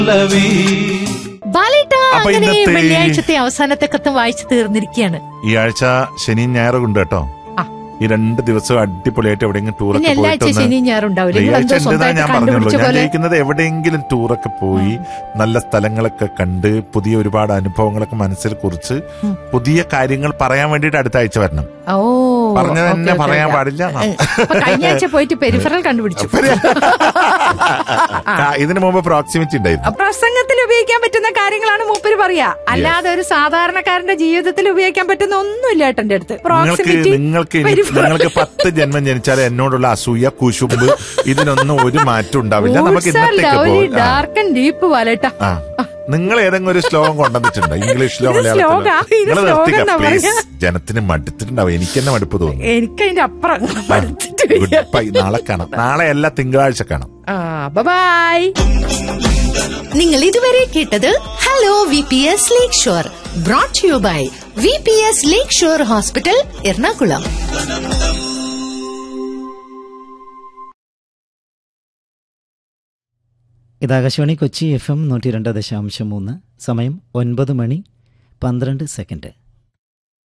പല്ലവി ബാലേട്ട അപ്പൊ അങ്ങനെ ഇന്നത്തെ- വെള്ളിയാഴ്ചത്തെ അവസാനത്തെ കത്തും വായിച്ചു തീർന്നിരിക്കുകയാണ് ഈ ആഴ്ച ശനിയും ഞായറും ഉണ്ട് കേട്ടോ ആ. ഈ രണ്ട് ദിവസം അടിപൊളിയായിട്ട് എവിടെയെങ്കിലും പിന്നെ ടൂറൊക്കെ എല്ലാ പോയിട്ട് ആഴ്ച ശനി ഞാറുണ്ടാവില്ല നിങ്ങൾ വെള്ളിയാഴ്ച എന്തോ ഉണ്ടെന്നാ സ്വന്തമായിട്ട് ഞാൻ പറഞ്ഞുള്ളൂ കണ്ടുപിടിച്ച ഞാൻ പോലെ ജയിക്കുന്നത് എവിടെയെങ്കിലും ടൂറൊക്കെ പോയി നല്ല സ്ഥലങ്ങളൊക്കെ കണ്ട് പുതിയ ഒരുപാട് അനുഭവങ്ങളൊക്കെ മനസ്സിൽ കുറിച്ച് പുതിയ കാര്യങ്ങൾ പറയാൻ വേണ്ടിയിട്ട് അടുത്ത ആഴ്ച വരണം ഓ പറഞ്ഞത് ഓക്കേ, തന്നെ ഓക്കേ, പറയാൻ ഓക്കേ. പാടില്ല എന്നാ. അപ്പൊ കഴിഞ്ഞ ആഴ്ച പോയിട്ട് പെരിഫറൽ കണ്ടുപിടിച്ചു ആ, ഇതിനു മുമ്പ് പ്രോക്സിമിറ്റി ഉണ്ടായിരുന്നു പ്രസംഗത്തിൽ ഉപയോഗിക്കാൻ പറ്റുന്ന കാര്യങ്ങളാണ് മൂപ്പര് പറയാ അല്ലാതെ ഒരു സാധാരണക്കാരന്റെ ജീവിതത്തിൽ ഉപയോഗിക്കാൻ പറ്റുന്ന ഒന്നുമില്ല ഏട്ടന്റെ അടുത്ത് നിങ്ങൾക്ക് പ്രോക്സിമിറ്റി നിങ്ങൾക്ക് ഇനി- peripheral. നിങ്ങൾക്ക് പത്ത് ജന്മം ജനിച്ചാൽ എന്നോടുള്ള അസൂയ കുശുമ്പ് ഇതിനൊന്നും ഒരു മാറ്റം ഉണ്ടാവില്ല നമുക്ക് Roots are ഇന്നത്തേക്ക് lovely, പോയി ആ. dark and deep ബാലേട്ടാ ആ നിങ്ങൾ ഏതെങ്കിലും ഒരു ശ്ലോകം കൊണ്ടുവന്നിട്ടുണ്ടോ ഇംഗ്ലീഷിലോ ഇത് മലയാളത്തിലോ ശ്ലോകാ? ഇത് നിങ്ങൾ ശ്ലോകം നിർത്തിക്ക എന്നാ പ്ലീസ് പറയാ? ജനത്തിന് മടുത്തിട്ടുണ്ടാവും എനിക്ക് തന്നെ മടുപ്പ് തോന്നുന്നു എനിക്കതിന്റെ അപ്പുറം പഠിച്ചിട്ട് ഗുഡ് ബൈ നാളെ കാണാം നാളെ എല്ലാ തിങ്കളാഴ്ച കാണാം ആ ബൈ നിങ്ങൾ ഇതുവരെ കേട്ടത് hello V P S Lakeshore brought you by V P S Lakeshore hospital Ernakulam ഇത് ആകാശവാണി കൊച്ചി എഫ് എം നൂറ്റി രണ്ട് ദശാംശം മൂന്ന് സമയം ഒൻപത് മണി പന്ത്രണ്ട് സെക്കൻഡ്